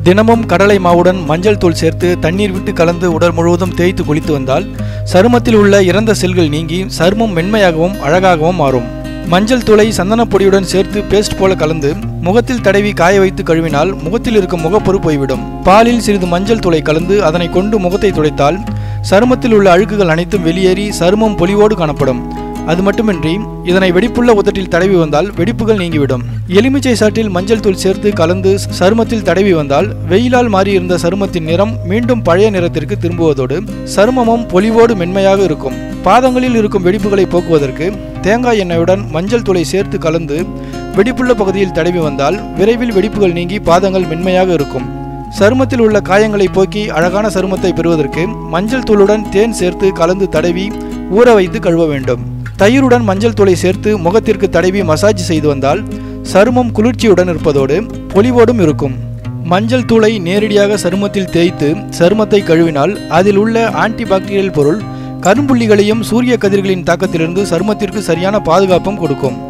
தினமும் கடலை மாவுடன் மஞ்சள் தூள் சேர்த்து தண்ணீர் விட்டு கலந்து உடல் முழுவதும் தேய்த்து குளித்து வந்தால் சருமத்தில் உள்ள இறந்த செல்கள் நீங்கி சருமம் மென்மையாகவும் அழகாகவும் மாறும் மஞ்சள் தூளை சந்தனப் பொடியுடன் சேர்த்து பேஸ்ட் போல கலந்து முகத்தில் தடவி காய வைத்து கழுவினால் முகத்தில் இருக்கும் முகப்பொரு போய்விடும் பாலில் சிறிது மஞ்சள் தூளை கலந்து அதனை கொண்டு முகத்தை துடைத்தால் சருமத்தில் உள்ள அழுக்குகள் அனைத்தும் வெளியேறி சருமம் பொலிவோடு காணப்படும் அது மட்டுமின்றி இதனை வெடிப்புள்ள உதட்டில் தடவி வந்தால் வெடிப்புகள் நீங்கிவிடும் எலுமிச்சை சாற்றில் மஞ்சள் தூள் சேர்த்து கலந்து சருமத்தில் தடவி வந்தால் வெயிலால் மாறியிருந்த சருமத்தின் நிறம் மீண்டும் பழைய நிறத்திற்கு திரும்புவதோடு சருமமும் பொலிவோடு மென்மையாக இருக்கும் பாதங்களில் இருக்கும் வெடிப்புகளை போக்குவதற்கு தேங்காய் எண்ணெயுடன் மஞ்சள் தூளை சேர்த்து கலந்து வெடிப்புள்ள பகுதியில் தடவி வந்தால் விரைவில் வெடிப்புகள் நீங்கி பாதங்கள் மென்மையாக இருக்கும் சருமத்தில் உள்ள காயங்களை போக்கி அழகான சருமத்தை பெறுவதற்கு மஞ்சள் தூளுடன் தேன் சேர்த்து கலந்து தடவி ஊற வைத்து கழுவ வேண்டும் தயிருடன் மஞ்சள் தூளை சேர்த்து முகத்திற்கு தடவி மசாஜ் செய்து வந்தால் சருமம் குளிர்ச்சியுடன் இருப்பதோடு பொலிவோடும் இருக்கும் மஞ்சள் தூளை நேரடியாக சருமத்தில் தேய்த்து சருமத்தை கழுவினால் அதில் உள்ள ஆன்டிபாக்டீரியல் பொருள் கரும்புள்ளிகளையும் சூரிய கதிர்களின் தாக்கத்திலிருந்து சருமத்திற்கு சரியான பாதுகாப்பும் கொடுக்கும்